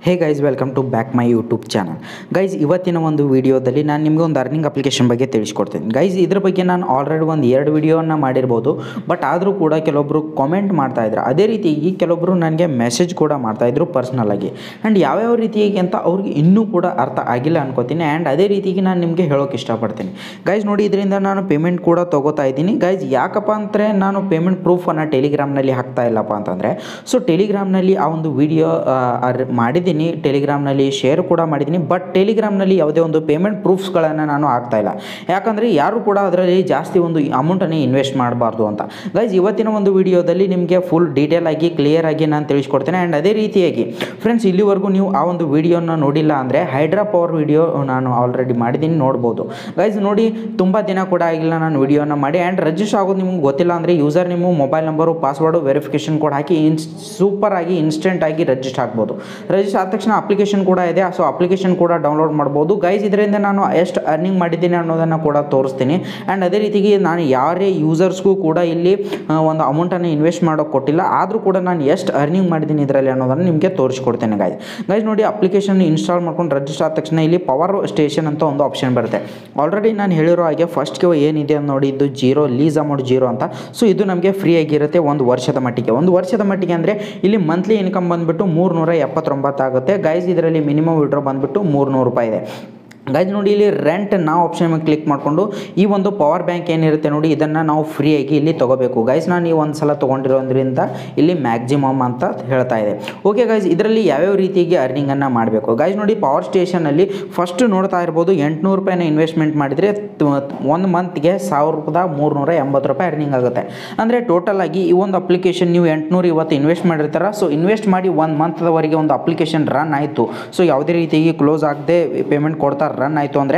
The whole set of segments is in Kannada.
hey guys welcome to back my YouTube channel guys ಇವತ್ತಿನ ಒಂದು ವಿಡಿಯೋದಲ್ಲಿ ನಾನು ನಿಮಗೆ ಒಂದು ಅರ್ನಿಂಗ್ ಅಪ್ಲಿಕೇಶನ್ ಬಗ್ಗೆ ತಿಳಿಸ್ಕೊಡ್ತೀನಿ ಗೈಸ್ ಇದ್ರ ಬಗ್ಗೆ ನಾನು ಆಲ್ರೆಡಿ ಒಂದು ಎರಡು ವಿಡಿಯೋನ ಮಾಡಿರ್ಬೋದು ಬಟ್ ಆದರೂ ಕೂಡ ಕೆಲವೊಬ್ಬರು ಕಾಮೆಂಟ್ ಮಾಡ್ತಾ ಇದ್ರು ಅದೇ ರೀತಿಯಾಗಿ ಕೆಲವೊಬ್ಬರು ನನಗೆ ಮೆಸೇಜ್ ಕೂಡ ಮಾಡ್ತಾಯಿದ್ರು ಪರ್ಸ್ನಲಾಗಿ ಆ್ಯಂಡ್ ಯಾವ್ಯಾವ ರೀತಿಯಾಗಿ ಅಂತ ಅವ್ರಿಗೆ ಇನ್ನೂ ಕೂಡ ಅರ್ಥ ಆಗಿಲ್ಲ ಅನ್ಕೋತೀನಿ ಆ್ಯಂಡ್ ಅದೇ ರೀತಿಯಾಗಿ ನಾನು ನಿಮಗೆ ಹೇಳೋಕೆ ಇಷ್ಟಪಡ್ತೀನಿ ಗೈಸ್ ನೋಡಿ ಇದರಿಂದ ನಾನು ಪೇಮೆಂಟ್ ಕೂಡ ತೊಗೋತಾ ಇದ್ದೀನಿ ಗೈಸ್ ಯಾಕಪ್ಪ ಅಂದರೆ ನಾನು ಪೇಮೆಂಟ್ ಪ್ರೂಫನ್ನು ಟೆಲಿಗ್ರಾಮ್ನಲ್ಲಿ ಹಾಕ್ತಾ ಇಲ್ಲಪ್ಪ ಅಂತಂದರೆ ಸೊ ಟೆಲಿಗ್ರಾಮ್ನಲ್ಲಿ ಆ ಒಂದು ವಿಡಿಯೋ ಮಾಡಿದ್ದೀನಿ ಟೆಲಿಗ್ರಾಮ್ನಲ್ಲಿ ಶೇರ್ ಕೂಡ ಮಾಡಿದ್ದೀನಿ ಬಟ್ ಟೆಲಿಗ್ರಾಮ್ನಲ್ಲಿ ಯಾವುದೇ ಒಂದು ಪೇಮೆಂಟ್ ಪ್ರೂಫ್ಸ್ಗಳನ್ನು ನಾನು ಹಾಕ್ತಾ ಇಲ್ಲ ಯಾಕಂದರೆ ಯಾರು ಕೂಡ ಅದರಲ್ಲಿ ಜಾಸ್ತಿ ಒಂದು ಅಮೌಂಟನ್ನು ಇನ್ವೆಸ್ಟ್ ಮಾಡಬಾರ್ದು ಅಂತ ಗೈಸ್ ಇವತ್ತಿನ ಒಂದು ವಿಡಿಯೋದಲ್ಲಿ ನಿಮಗೆ ಫುಲ್ ಡೀಟೇಲ್ ಆಗಿ ಕ್ಲಿಯರ್ ಆಗಿ ನಾನು ತಿಳಿಸ್ಕೊಡ್ತೇನೆ ಆ್ಯಂಡ್ ಅದೇ ರೀತಿಯಾಗಿ ಫ್ರೆಂಡ್ಸ್ ಇಲ್ಲಿವರೆಗೂ ನೀವು ಆ ಒಂದು ವಿಡಿಯೋನ ನೋಡಿಲ್ಲ ಅಂದರೆ ಹೈಡ್ರಾ ಪವರ್ ವಿಡಿಯೋ ನಾನು ಆಲ್ರೆಡಿ ಮಾಡಿದ್ದೀನಿ ನೋಡ್ಬೋದು ಗೈಸ್ ನೋಡಿ ತುಂಬ ದಿನ ಕೂಡ ಆಗಿಲ್ಲ ನಾನು ವಿಡಿಯೋನ ಮಾಡಿ ಆ್ಯಂಡ್ ರಿಜಿಸ್ಟರ್ ಆಗೋದು ನಿಮ್ಗೆ ಗೊತ್ತಿಲ್ಲ ಅಂದರೆ ಯೂಸರ್ ನಿಮ್ಮ mobile number password verification code ಹಾಕಿ ಇನ್ಸ್ ಸೂಪರ್ ಆಗಿ ಇನ್ಸ್ಟೆಂಟ್ ಆಗಿ ರಿಜಿಸ್ಟರ್ ಆಗ್ಬೋದು ರಿಜಿಸ್ಟರ್ ಆದ ತಕ್ಷಣ ಅಪ್ಲಿಕೇಶನ್ ಕೂಡ ಇದೆ ಸೊ ಅಪ್ಲಿಕೇಶನ್ ಕೂಡ ಡೌನ್ಲೋಡ್ ಮಾಡ್ಬೋದು ಗೈಸ್ ಇದರಿಂದ ನಾನು ಎಷ್ಟು ಅರ್ನಿಂಗ್ ಮಾಡಿದ್ದೀನಿ ಅನ್ನೋದನ್ನು ಕೂಡ ತೋರಿಸ್ತೀನಿ ಆ್ಯಂಡ್ ಅದೇ ರೀತಿಗೆ ನಾನು ಯಾರೇ ಯೂಸರ್ಸ್ಗೂ ಕೂಡ ಇಲ್ಲಿ ಆ, ಒಂದು ಅಮೌಂಟನ್ನು ಇನ್ವೆಸ್ಟ್ ಮಾಡೋಕೆ ಕೊಟ್ಟಿಲ್ಲ ಆದರೂ ಕೂಡ ನಾನು ಎಷ್ಟು ಅರ್ನಿಂಗ್ ಮಾಡಿದ್ದೀನಿ ಇದರಲ್ಲಿ ಅನ್ನೋದನ್ನು ನಿಮಗೆ ತೋರಿಸ್ಕೊಡ್ತೇನೆ ಗೈಸ್ ಗೈಸ್ ನೋಡಿ ಅಪ್ಲಿಕೇಶನ್ ಇನ್ಸ್ಟಾಲ್ ಮಾಡ್ಕೊಂಡು ರಿಜಿಸ್ಟರ್ ಆದ ತಕ್ಷಣ ಇಲ್ಲಿ ಪವರ್ ಸ್ಟೇಷನ್ ಅಂತ ಒಂದು ಆಪ್ಷನ್ ಬರುತ್ತೆ ಆಲ್ರೆಡಿ ನಾನು ಹೇಳಿರೋ ಹಾಗೆ ಫಸ್ಟ್ಗೆ ಏನಿದೆ ಅಂತ ನೋಡಿ ಇದು ಜೀರೋ ಲೀಸ್ ಅಮೌಂಟ್ ಜೀರೋ ಅಂತ ಸೊ ಇದು ನಮಗೆ ಫ್ರೀ ಆಗಿರುತ್ತೆ ಒಂದು ವರ್ಷದ ಮಟ್ಟಿಗೆ ಒಂದು ವರ್ಷದ ಮಟ್ಟಿಗೆ ಅಂದರೆ ಇಲ್ಲಿ ಮಂತ್ಲಿ ಇನ್ಕಮ್ ಬಂದುಬಿಟ್ಟು ಮೂರುನೂರ ಎಪ್ಪತ್ತೊಂಬತ್ತು ಆಗುತ್ತೆ ಗೈಸ್ ಇದರಲ್ಲಿ ಮಿನಿಮಮ್ ವಿಡ್ರೋ ಬಂದುಬಿಟ್ಟು ಮೂರುನೂರು ರೂಪಾಯಿ ಇದೆ ಗೈಸ್ ನೋಡಿ ಇಲ್ಲಿ ರೆಂಟ್ ನಾವು ಆಪ್ಷನ್ ಮೇಲೆ ಕ್ಲಿಕ್ ಮಾಡಿಕೊಂಡು ಈ ಒಂದು ಪವರ್ ಬ್ಯಾಂಕ್ ಏನಿರುತ್ತೆ ನೋಡಿ ಇದನ್ನು ನಾವು ಫ್ರೀಯಾಗಿ ಇಲ್ಲಿ ತೊಗೋಬೇಕು ಗೈಸ್ ನಾನು ಈ ಒಂದು ಸಲ ತೊಗೊಂಡಿರೋದ್ರಿಂದ ಇಲ್ಲಿ ಮ್ಯಾಕ್ಸಿಮಮ್ ಅಂತ ಹೇಳ್ತಾ ಇದೆ ಓಕೆ ಗೈಸ್ ಇದರಲ್ಲಿ ಯಾವ್ಯಾವ ರೀತಿಯಾಗಿ ಅರ್ನಿಂಗನ್ನು ಮಾಡಬೇಕು ಗೈಸ್ ನೋಡಿ ಪವರ್ ಸ್ಟೇಷನಲ್ಲಿ ಫಸ್ಟ್ ನೋಡ್ತಾ ಇರ್ಬೋದು ಎಂಟುನೂರು ರೂಪಾಯಿನ ಇನ್ವೆಸ್ಟ್ಮೆಂಟ್ ಮಾಡಿದರೆ ಒಂದು ಮಂತ್ಗೆ ಸಾವಿರದ ಮೂರುನೂರ ಎಂಬತ್ತು ರೂಪಾಯಿ ಅರ್ನಿಂಗ್ ಆಗುತ್ತೆ ಅಂದರೆ ಟೋಟಲ್ ಆಗಿ ಈ ಒಂದು ಅಪ್ಲಿಕೇಶನ್ ನೀವು ಎಂಟುನೂರು ಇವತ್ತು ಇನ್ವೆಸ್ಟ್ ಮಾಡಿರ್ತಾರ ಸೊ ಇನ್ವೆಸ್ಟ್ ಮಾಡಿ ಒಂದು ಮಂತ್ದವರೆಗೆ ಒಂದು ಅಪ್ಲಿಕೇಶನ್ ರನ್ ಆಯಿತು ಸೊ ಯಾವುದೇ ರೀತಿಯಾಗಿ ಕ್ಲೋಸ್ ಆಗದೆ ಪೇಮೆಂಟ್ ಕೊಡ್ತಾ ರನ್ ಆಯಿತು ಅಂದರೆ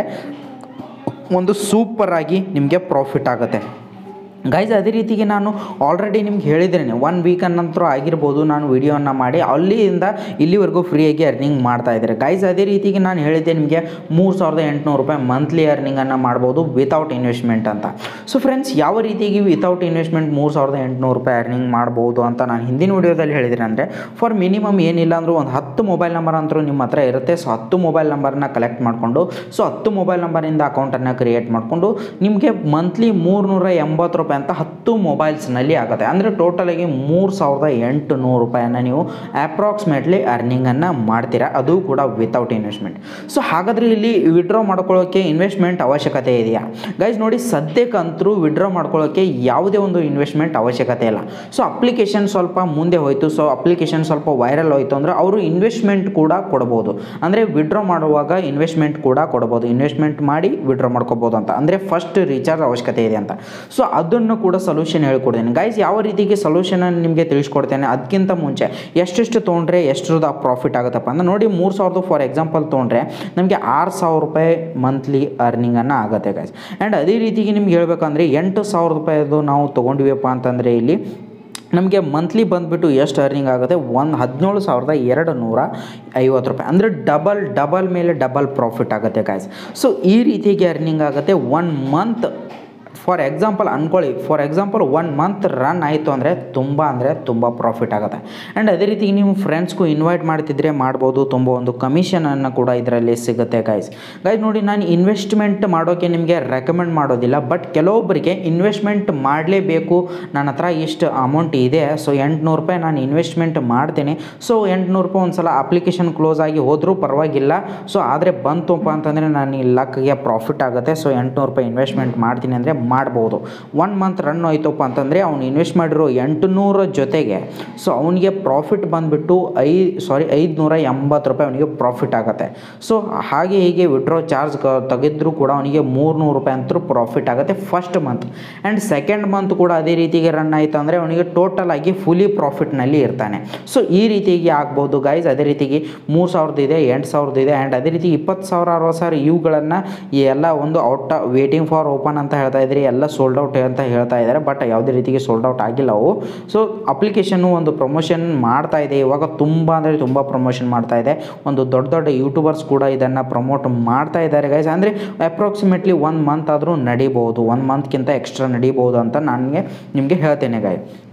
ಒಂದು ಸೂಪರಾಗಿ ನಿಮಗೆ ಪ್ರಾಫಿಟ್ ಆಗುತ್ತೆ ಗೈಸ್ ಅದೇ ರೀತಿಗೆ ನಾನು ಆಲ್ರೆಡಿ ನಿಮ್ಗೆ ಹೇಳಿದ್ದೇನೆ ಒನ್ ವೀಕ್ ನಂತರ ಆಗಿರ್ಬೋದು ನಾನು ವಿಡಿಯೋನ ಮಾಡಿ ಅಲ್ಲಿಂದ ಇಲ್ಲಿವರೆಗೂ ಫ್ರೀಯಾಗಿ ಅರ್ನಿಂಗ್ ಮಾಡ್ತಾ ಇದ್ದಾರೆ ಗೈಸ್ ಅದೇ ರೀತಿಗೆ ನಾನು ಹೇಳಿದ್ದೆ ನಿಮಗೆ ಮೂರು ಸಾವಿರದ ಎಂಟುನೂರು ರೂಪಾಯಿ ಮಂತ್ಲಿ ಅರ್ನಿಂಗನ್ನು ಮಾಡ್ಬೋದು ವಿತೌಟ್ ಇನ್ವೆಸ್ಟ್ಮೆಂಟ್ ಅಂತ ಸೊ ಫ್ರೆಂಡ್ಸ್ ಯಾವ ರೀತಿಯಾಗಿ ವಿತೌಟ್ ಇನ್ವೆಸ್ಟ್ಮೆಂಟ್ ಮೂರು ಸಾವಿರದ ಎಂಟುನೂರು ರೂಪಾಯಿ ಅರ್ನಿಂಗ್ ಮಾಡ್ಬೋದು ಅಂತ ನಾನು ಹಿಂದಿನ ವಿಡಿಯೋದಲ್ಲಿ ಹೇಳಿದ್ದೀನಿ ಅಂದರೆ ಫಾರ್ ಮಿನಿಮಮ್ ಏನಿಲ್ಲ ಅಂದರೂ ಒಂದು ಹತ್ತು ಮೊಬೈಲ್ ನಂಬರ್ ಅಂತರೂ ನಿಮ್ಮ ಹತ್ರ ಇರುತ್ತೆ ಸೊ ಹತ್ತು ಮೊಬೈಲ್ ನಂಬರ್ನ ಕಲೆಕ್ಟ್ ಮಾಡಿಕೊಂಡು ಸೊ ಹತ್ತು ಮೊಬೈಲ್ ನಂಬರಿಂದ ಅಕೌಂಟನ್ನು ಕ್ರಿಯೇಟ್ ಮಾಡಿಕೊಂಡು ನಿಮಗೆ ಮಂತ್ಲಿ ಮೂರುನೂರ ಎಂಬತ್ತು ರೂಪಾಯಿ ಅಂತ ಹತ್ತು ಮೊಬೈಲ್ಸ್ನಲ್ಲಿ ಆಗುತ್ತೆ ಅಂದರೆ ಟೋಟಲಾಗಿ ಮೂರು ಸಾವಿರದ ಎಂಟು ನೂರು ರೂಪಾಯಿಯನ್ನು ನೀವು ಅಪ್ರಾಕ್ಸಿಮೇಟ್ಲಿ ಅರ್ನಿಂಗನ್ನು ಮಾಡ್ತೀರಾ ಅದು ಕೂಡ ವಿತೌಟ್ ಇನ್ವೆಸ್ಟ್ಮೆಂಟ್ ಸೊ ಹಾಗಾದರೆ ಇಲ್ಲಿ ವಿಡ್ರಾ ಮಾಡ್ಕೊಳ್ಳೋಕ್ಕೆ ಇನ್ವೆಸ್ಟ್ಮೆಂಟ್ ಅವಶ್ಯಕತೆ ಇದೆಯಾ ಗೈಸ್ ನೋಡಿ ಸದ್ಯಕ್ಕಂತರೂ ವಿಡ್ರಾ ಮಾಡ್ಕೊಳ್ಳೋಕ್ಕೆ ಯಾವುದೇ ಒಂದು ಇನ್ವೆಸ್ಟ್ಮೆಂಟ್ ಅವಶ್ಯಕತೆ ಇಲ್ಲ ಸೊ ಅಪ್ಲಿಕೇಶನ್ ಸ್ವಲ್ಪ ಮುಂದೆ ಹೋಯಿತು ಸೊ ಅಪ್ಲಿಕೇಶನ್ ಸ್ವಲ್ಪ ವೈರಲ್ ಹೋಯಿತು ಅಂದರೆ ಅವರು ಇನ್ವೆಸ್ಟ್ಮೆಂಟ್ ಕೂಡ ಕೊಡ್ಬೋದು ಅಂದರೆ ವಿಡ್ರಾ ಮಾಡುವಾಗ ಇನ್ವೆಸ್ಟ್ಮೆಂಟ್ ಕೂಡ ಕೊಡ್ಬೋದು ಇನ್ವೆಸ್ಟ್ಮೆಂಟ್ ಮಾಡಿ ವಿಡ್ರಾ ಮಾಡ್ಕೋಬೋದು ಅಂತ ಅಂದರೆ ಫಸ್ಟ್ ರೀಚಾರ್ಜ್ ಅವಶ್ಯಕತೆ ಇದೆ ಅಂತ ಸೊ ಅದನ್ನು ಕೂಡ ಸೊಲ್ಯೂಷನ್ ಹೇಳ್ಕೊಡ್ತೀನಿ ಗೈಸ್ ಯಾವ ರೀತಿಗೆ ಸೊಲ್ಯೂಷನನ್ನು ನಿಮಗೆ ತಿಳಿಸ್ಕೊಡ್ತೇನೆ ಅದಕ್ಕಿಂತ ಮುಂಚೆ ಎಷ್ಟೆಷ್ಟು ತೊಗೊಂಡ್ರೆ ಎಷ್ಟರದ ಪ್ರಾಫಿಟ್ ಆಗುತ್ತಪ್ಪ ಅಂದ್ರೆ ನೋಡಿ ಮೂರು ಸಾವಿರದ ಫಾರ್ ಎಕ್ಸಾಂಪಲ್ ತೊಗೊಂಡ್ರೆ ನಮಗೆ ಆರು ಸಾವಿರ ರೂಪಾಯಿ ಮಂತ್ಲಿ ಅರ್ನಿಂಗನ್ನು ಆಗುತ್ತೆ ಗೈಸ್ ಆ್ಯಂಡ್ ಅದೇ ರೀತಿಗೆ ನಿಮ್ಗೆ ಹೇಳ್ಬೇಕಂದ್ರೆ ಎಂಟು ಸಾವಿರ ರೂಪಾಯಿದು ನಾವು ತೊಗೊಂಡಿವಪ್ಪ ಅಂತಂದರೆ ಇಲ್ಲಿ ನಮಗೆ ಮಂತ್ಲಿ ಬಂದುಬಿಟ್ಟು ಎಷ್ಟು ಅರ್ನಿಂಗ್ ಆಗುತ್ತೆ ಒಂದು ಹದಿನೇಳು ಸಾವಿರದ ಎರಡು ನೂರ ಐವತ್ತು ರೂಪಾಯಿ ಅಂದರೆ ಡಬಲ್ ಡಬಲ್ ಮೇಲೆ ಡಬಲ್ ಪ್ರಾಫಿಟ್ ಆಗುತ್ತೆ ಗಾಯ್ಸ್ ಸೊ ಈ ರೀತಿಯಾಗಿ ಅರ್ನಿಂಗ್ ಆಗುತ್ತೆ ಒನ್ ಮಂತ್ ಫಾರ್ ಎಕ್ಸಾಂಪಲ್ ಅಂದ್ಕೊಳ್ಳಿ for example one month run ಆಯಿತು ಅಂದರೆ ತುಂಬ ಅಂದರೆ ತುಂಬ ಪ್ರಾಫಿಟ್ ಆಗುತ್ತೆ ಆ್ಯಂಡ್ ಅದೇ ರೀತಿ ನೀವು ಫ್ರೆಂಡ್ಸ್ಗೂ ಇನ್ವೈಟ್ ಮಾಡ್ತಿದ್ರೆ ಮಾಡ್ಬೋದು ತುಂಬ ಒಂದು ಕಮಿಷನನ್ನು ಕೂಡ ಇದರಲ್ಲಿ ಸಿಗುತ್ತೆ ಗೈಸ್ ಗೈಸ್ ನೋಡಿ ನಾನು ಇನ್ವೆಸ್ಟ್ಮೆಂಟ್ ಮಾಡೋಕ್ಕೆ ನಿಮಗೆ ರೆಕಮೆಂಡ್ ಮಾಡೋದಿಲ್ಲ ಬಟ್ ಕೆಲವೊಬ್ಬರಿಗೆ ಇನ್ವೆಸ್ಟ್ಮೆಂಟ್ ಮಾಡಲೇಬೇಕು ನನ್ನ ಹತ್ರ ಇಷ್ಟು ಅಮೌಂಟ್ ಇದೆ ಸೊ ಎಂಟುನೂರು ರೂಪಾಯಿ ನಾನು ಇನ್ವೆಸ್ಟ್ಮೆಂಟ್ ಮಾಡ್ತೀನಿ ಸೊ ಎಂಟುನೂರು ರೂಪಾಯಿ ಒಂದು ಸಲ ಅಪ್ಲಿಕೇಶನ್ ಕ್ಲೋಸ್ ಆಗಿ ಹೋದರೂ ಪರವಾಗಿಲ್ಲ ಸೊ ಆದರೆ ಬಂತಪ್ಪ ಅಂತಂದರೆ ನಾನು ಈ ಲಕ್ಗೆ ಪ್ರಾಫಿಟ್ ಆಗುತ್ತೆ ಸೊ ಎಂಟುನೂರು ರೂಪಾಯಿ ಇನ್ವೆಸ್ಟ್ಮೆಂಟ್ ಮಾಡ್ತೀನಿ ಅಂದರೆ ಮಾಡ್ಬೋದು ಒನ್ ಮಂತ್ ರನ್ ಹೋಯ್ತಪ್ಪ ಅಂತಂದರೆ ಅವ್ನು ಇನ್ವೆಸ್ಟ್ ಮಾಡಿರೋ ಎಂಟುನೂರ ಜೊತೆಗೆ ಸೊ ಅವನಿಗೆ ಪ್ರಾಫಿಟ್ ಬಂದುಬಿಟ್ಟು ಐ ಸಾರಿ ಐದುನೂರ ಎಂಬತ್ತು ರೂಪಾಯಿ ಅವನಿಗೆ ಪ್ರಾಫಿಟ್ ಆಗುತ್ತೆ ಸೊ ಹಾಗೆ ಹೀಗೆ ವಿಡ್ರಾ ಚಾರ್ಜ್ ಕ ತೆಗೆದ್ರೂ ಕೂಡ ಅವನಿಗೆ ಮೂರುನೂರು ರೂಪಾಯಿ ಅಂತೂ ಪ್ರಾಫಿಟ್ ಆಗುತ್ತೆ first month and second month ಕೂಡ ಅದೇ ರೀತಿಗೆ ರನ್ ಆಯಿತು ಅಂದರೆ ಅವನಿಗೆ ಟೋಟಲ್ ಆಗಿ ಫುಲಿ ಪ್ರಾಫಿಟ್ನಲ್ಲಿ ಇರ್ತಾನೆ ಸೊ ಈ ರೀತಿಯಾಗಿ ಆಗ್ಬೋದು ಗೈಸ್ ಅದೇ ರೀತಿಗೆ ಮೂರು ಸಾವಿರದ ಇದೆ ಎಂಟು ಸಾವಿರದ ಇದೆ ಆ್ಯಂಡ್ ಅದೇ ರೀತಿ ಇಪ್ಪತ್ತು ಸಾವಿರ ಅರವತ್ತು ಸಾವಿರ ಇವುಗಳನ್ನು ಈ ಎಲ್ಲ ಒಂದು ಔಟ್ ವೇಟಿಂಗ್ ಫಾರ್ ಓಪನ್ ಅಂತ ಹೇಳ್ತಾ ಇದ್ರಿ ಎಲ್ಲ ಸೋಲ್ಡ್ ಔಟ್ ಅಂತ ಹೇಳ್ತಾ ಇದ್ದಾರೆ ಬಟ್ ಯಾವುದೇ ರೀತಿಗೆ ಸೋಲ್ಡ್ ಔಟ್ ಆಗಿಲ್ಲ ಅವು ಸೊ ಅಪ್ಲಿಕೇಶನ್ನು ಒಂದು ಪ್ರಮೋಷನ್ ಮಾಡ್ತಾ ಇದೆ ಇವಾಗ ತುಂಬ ಅಂದರೆ ತುಂಬ ಪ್ರಮೋಷನ್ ಮಾಡ್ತಾ ಇದೆ ಒಂದು ದೊಡ್ಡ ದೊಡ್ಡ ಯೂಟ್ಯೂಬರ್ಸ್ ಕೂಡ ಇದನ್ನು ಪ್ರಮೋಟ್ ಮಾಡ್ತಾ ಇದ್ದಾರೆ ಗೈಸ್ ಅಂದರೆ ಅಪ್ರಾಕ್ಸಿಮೇಟ್ಲಿ ಒನ್ ಮಂತ್ ಆದರೂ ನಡಿಬೋದು ಒನ್ ಮಂತ್ಗಿಂತ ಎಕ್ಸ್ಟ್ರಾ ನಡಿಬೋದು ಅಂತ ನನಗೆ ನಿಮಗೆ ಹೇಳ್ತೇನೆ ಗಾಯ್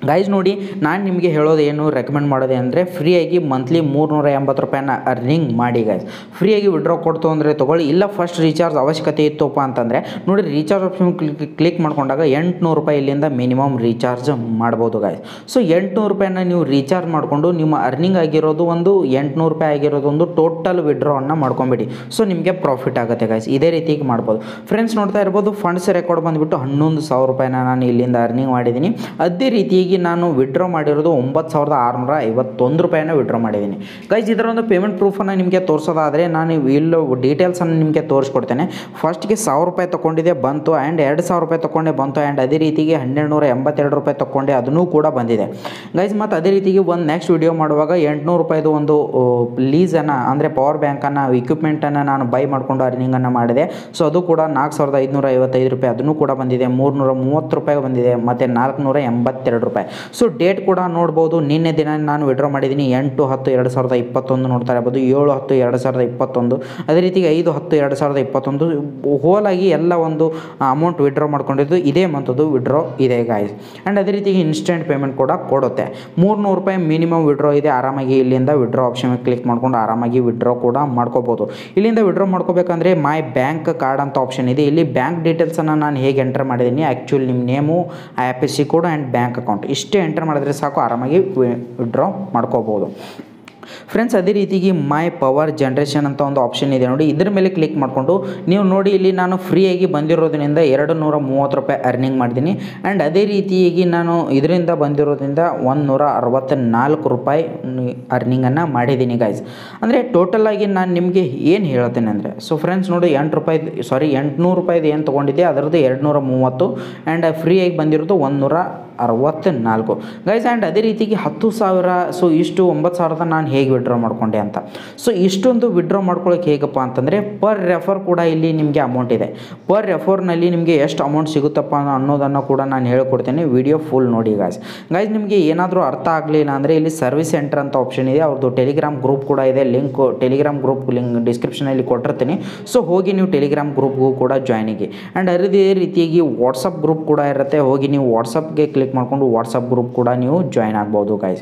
ಗೈಸ್ ನೋಡಿ ನಾನು ನಿಮಗೆ ಹೇಳೋದು ಏನು ರೆಕಮೆಂಡ್ ಮಾಡೋದು ಅಂದರೆ ಫ್ರೀಯಾಗಿ ಮಂತ್ಲಿ ಮೂರುನೂರ ಎಂಬತ್ತು ರೂಪಾಯಿನ ಅರ್ನಿಂಗ್ ಮಾಡಿ ಗೈಸ್ ಫ್ರೀಯಾಗಿ ವಿಡ್ರಾ ಕೊಡ್ತು ಅಂದರೆ ತೊಗೊಳ್ಳಿ ಇಲ್ಲ ಫಸ್ಟ್ ರೀಚಾರ್ಜ್ ಅವಶ್ಯಕತೆ ಇತ್ತಪ್ಪ ಅಂತಂದರೆ ನೋಡಿ ರೀಚಾರ್ಜ್ ಆಪ್ಷನ್ ಕ್ಲಿಕ್ ಮಾಡ್ಕೊಂಡಾಗ ಎಂಟುನೂರು ರೂಪಾಯಿ ಇಲ್ಲಿಂದ ಮಿನಿಮಮ್ ರೀಚಾರ್ಜ್ ಮಾಡ್ಬೋದು ಗೈಸ್ ಸೊ ಎಂಟುನೂರು ರೂಪಾಯಿನ ನೀವು ರೀಚಾರ್ಜ್ ಮಾಡಿಕೊಂಡು ನಿಮ್ಮ ಅರ್ನಿಂಗ್ ಆಗಿರೋದು ಒಂದು ಎಂಟುನೂರು ರೂಪಾಯಿ ಆಗಿರೋದು ಒಂದು ಟೋಟಲ್ ವಿಡ್ರಾವನ್ನು ಮಾಡ್ಕೊಂಬಿಡಿ ಸೊ ನಿಮಗೆ ಪ್ರಾಫಿಟ್ ಆಗುತ್ತೆ ಗೈಸ್ ಇದೇ ರೀತಿಗೆ ಮಾಡ್ಬೋದು ಫ್ರೆಂಡ್ಸ್ ನೋಡ್ತಾ ಇರ್ಬೋದು ಫಂಡ್ಸ್ ರೆಕಾರ್ಡ್ ಬಂದುಬಿಟ್ಟು ಹನ್ನೊಂದು ಸಾವಿರ ರೂಪಾಯಿನ ನಾನು ಇಲ್ಲಿಂದ ಅರ್ನಿಂಗ್ ಮಾಡಿದ್ದೀನಿ ಅದೇ ರೀತಿಯಾಗಿ ನಾನು ವಿಡ್ರಾ ಮಾಡಿರೋದು ಒಂಬತ್ತು ಸಾವಿರದ ಆರುನೂರ ಐವತ್ತೊಂದು ರೂಪಾಯಿನ ವಿಡ್ರಾ ಮಾಡಿದ್ದೀನಿ ಗೈಸ್ ಇದರ ಒಂದು ಪೇಮೆಂಟ್ ಪ್ರೂಫನ್ನು ನಿಮಗೆ ತೋರಿಸೋದಾದರೆ ನಾನು ಇಲ್ಲೂ ಡೀಟೇಲ್ಸನ್ನು ನಿಮಗೆ ತೋರಿಸ್ಕೊಡ್ತೇನೆ ಫಸ್ಟ್ಗೆ ಸಾವಿರ ರೂಪಾಯಿ ತೊಗೊಂಡಿದೆ ಬಂತು ಆ್ಯಂಡ್ ಎರಡು ಸಾವಿರ ರೂಪಾಯಿ ತೊಗೊಂಡೆ ಬಂತು ಆ್ಯಂಡ್ ಅದೇ ರೀತಿಗೆ ಹನ್ನೆರಡು ನೂರ ಎಂಬತ್ತೆರಡು ರೂಪಾಯಿ ತೊಗೊಂಡೆ ಅದನ್ನೂ ಕೂಡ ಬಂದಿದೆ ಗೈಸ್ ಮತ್ತು ಅದೇ ರೀತಿಗೆ ಒಂದು ನೆಕ್ಸ್ಟ್ ವಿಡಿಯೋ ಮಾಡುವಾಗ ಎಂಟುನೂರು ರೂಪಾಯಿದು ಒಂದು ಲೀಸನ್ನು ಅಂದರೆ ಪವರ್ ಬ್ಯಾಂಕನ್ನು ಇಕ್ವಿಪ್ಮೆಂಟನ್ನು ನಾನು ಬೈ ಮಾಡಿಕೊಂಡು ಅರ್ನಿಂಗನ್ನು ಮಾಡಿದೆ ಸೊ ಅದು ಕೂಡ ನಾಲ್ಕು ಸಾವಿರದ ಐದುನೂರ ಐವತ್ತೈದು ರೂಪಾಯಿ ಅದನ್ನು ಕೂಡ ಬಂದಿದೆ ಮೂರುನೂರ ಮೂವತ್ತು ರೂಪಾಯಿ ಬಂದಿದೆ ಮತ್ತು ನಾಲ್ಕುನೂರ ಎಂಬತ್ತೆರಡು ರೂಪಾಯಿ ಸೊ ಡೇಟ್ ಕೂಡ ನೋಡ್ಬೋದು ನಿನ್ನೆ ದಿನ ನಾನು ವಿಡ್ರಾ ಮಾಡಿದ್ದೀನಿ ಎಂಟು ಹತ್ತು ಎರಡು ಸಾವಿರದ ಇಪ್ಪತ್ತೊಂದು ನೋಡ್ತಾ ಇರ್ಬೋದು ಏಳು ಹತ್ತು ಎರಡು ಸಾವಿರದ ಇಪ್ಪತ್ತೊಂದು ಅದೇ ರೀತಿಗೆ ಐದು ಹತ್ತು ಎರಡು ಸಾವಿರದ ಇಪ್ಪತ್ತೊಂದು ಹೋಲಾಗಿ ಎಲ್ಲ ಒಂದು ಅಮೌಂಟ್ ವಿಡ್ರಾ ಮಾಡ್ಕೊಂಡಿದ್ದು ಇದೇ ಮಂತದ್ದು ವಿಡ್ರಾ ಇದೆ ಗಾಯ್ಸ್ ಆ್ಯಂಡ್ ಅದೇ ರೀತಿಗೆ ಇನ್ಸ್ಟೆಂಟ್ ಪೇಮೆಂಟ್ ಕೂಡ ಕೊಡುತ್ತೆ ಮೂರುನೂರು ರೂಪಾಯಿ ಮಿನಿಮಮ್ ವಿಡ್ರಾ ಇದೆ ಆರಾಮಾಗಿ ಇಲ್ಲಿಂದ ವಿಡ್ರಾ ಆಪ್ಷನ್ ಕ್ಲಿಕ್ ಮಾಡ್ಕೊಂಡು ಆರಾಮಾಗಿ ವಿಡ್ರಾ ಕೂಡ ಮಾಡ್ಕೋಬೋದು ಇಲ್ಲಿಂದ ವಿಡ್ರಾ ಮಾಡ್ಕೋಬೇಕಂದ್ರೆ ಮೈ ಬ್ಯಾಂಕ್ ಕಾರ್ಡ್ ಅಂತ ಆಪ್ಷನ್ ಇದೆ ಇಲ್ಲಿ ಬ್ಯಾಂಕ್ ಡೀಟೇಲ್ಸನ್ನು ನಾನು ಹೇಗೆ ಎಂಟರ್ ಮಾಡಿದ್ದೀನಿ ಆ್ಯಕ್ಚುಲಿ ನಿಮ್ಮ name I F S C code and bank account ಇಷ್ಟೇ ಎಂಟರ್ ಮಾಡಿದ್ರೆ ಸಾಕು ಆರಾಮಾಗಿ ವಿಡ್ರಾ ಮಾಡ್ಕೋಬೋದು ಫ್ರೆಂಡ್ಸ್ ಅದೇ ರೀತಿಗೆ ಮೈ ಪವರ್ ಜನ್ರೇಷನ್ ಅಂತ ಒಂದು ಆಪ್ಷನ್ ಇದೆ ನೋಡಿ ಇದ್ರ ಮೇಲೆ ಕ್ಲಿಕ್ ಮಾಡಿಕೊಂಡು ನೀವು ನೋಡಿ ಇಲ್ಲಿ ನಾನು ಫ್ರೀಯಾಗಿ ಬಂದಿರೋದ್ರಿಂದ ಎರಡು ನೂರ ಮೂವತ್ತು ರೂಪಾಯಿ ಅರ್ನಿಂಗ್ ಮಾಡಿದ್ದೀನಿ ಆ್ಯಂಡ್ ಅದೇ ರೀತಿಯಾಗಿ ನಾನು ಇದರಿಂದ ಬಂದಿರೋದ್ರಿಂದ ಒಂದು ನೂರ ಅರವತ್ತ ನಾಲ್ಕು ರೂಪಾಯಿ ಅರ್ನಿಂಗನ್ನು ಮಾಡಿದ್ದೀನಿ ಗೈಸ್ ಅಂದರೆ ಟೋಟಲಾಗಿ ನಾನು ನಿಮಗೆ ಏನು ಹೇಳ್ತೇನೆ ಅಂದರೆ ಸೊ ಫ್ರೆಂಡ್ಸ್ ನೋಡಿ ಎಂಟು ರೂಪಾಯಿ ಸಾರಿ ಎಂಟುನೂರು ರೂಪಾಯಿದು ಏನು ತೊಗೊಂಡಿದ್ದೆ ಅದರದ್ದು ಎರಡು ನೂರ ಮೂವತ್ತು ಆ್ಯಂಡ್ ಫ್ರೀಯಾಗಿ ಬಂದಿರೋದು ಒಂದು ನೂರ ಅರವತ್ತ ನಾಲ್ಕು ಗೈಸ್ ಆ್ಯಂಡ್ ಅದೇ ರೀತಿಗೆ ಹತ್ತು ಸಾವಿರ ಸೊ ಇಷ್ಟು ಒಂಬತ್ತು ಸಾವಿರದ ನಾನು ಹೇಗೆ ವಿಡ್ರಾ ಮಾಡ್ಕೊಂಡೆ ಅಂತ ಸೊ ಇಷ್ಟೊಂದು ವಿಡ್ರಾ ಮಾಡ್ಕೊಳ್ಳೋಕೆ ಹೇಗಪ್ಪ ಅಂತಂದರೆ ಪರ್ ರೆಫರ್ ಕೂಡ ಇಲ್ಲಿ ನಿಮಗೆ ಅಮೌಂಟ್ ಇದೆ ಪರ್ ರೆಫರ್ನಲ್ಲಿ ನಿಮಗೆ ಎಷ್ಟು ಅಮೌಂಟ್ ಸಿಗುತ್ತಪ್ಪ ಅನ್ನೋದನ್ನು ಕೂಡ ನಾನು ಹೇಳ್ಕೊಡ್ತೇನೆ ವಿಡಿಯೋ ಫುಲ್ ನೋಡಿ ಗಾಯ್ಸ್ ಗೈಸ್ ನಿಮಗೆ ಏನಾದರೂ ಅರ್ಥ ಆಗಲಿಲ್ಲ ಅಂದರೆ ಇಲ್ಲಿ ಸರ್ವಿಸ್ ಸೆಂಟರ್ ಅಂತ ಆಪ್ಷನ್ ಇದೆ ಅವ್ರದ್ದು ಟೆಲಿಗ್ರಾಮ್ ಗ್ರೂಪ್ ಕೂಡ ಇದೆ ಲಿಂಕ್ ಟೆಲಿಗ್ರಾಮ್ ಗ್ರೂಪ್ ಲಿಂಕ್ ಡಿಸ್ಕ್ರಿಪ್ಷನಲ್ಲಿ ಕೊಟ್ಟಿರ್ತೀನಿ ಸೊ ಹೋಗಿ ನೀವು ಟೆಲಿಗ್ರಾಮ್ ಗ್ರೂಪ್ಗೂ ಕೂಡ ಜಾಯ್ನಿಗೆ ಆ್ಯಂಡ್ ಅದೇ ರೀತಿಯಾಗಿ ವಾಟ್ಸಪ್ ಗ್ರೂಪ್ ಕೂಡ ಇರುತ್ತೆ ಹೋಗಿ ನೀವು ವಾಟ್ಸಪ್ಗೆ ಕ್ಲಿಕ್ ಮಾಡಿಕೊಂಡು ವಾಟ್ಸಪ್ ಗ್ರೂಪ್ ಕೂಡ ನೀವು ಜಾಯ್ನ್ ಆಗ್ಬೋದು ಗಾಯ್ಸ್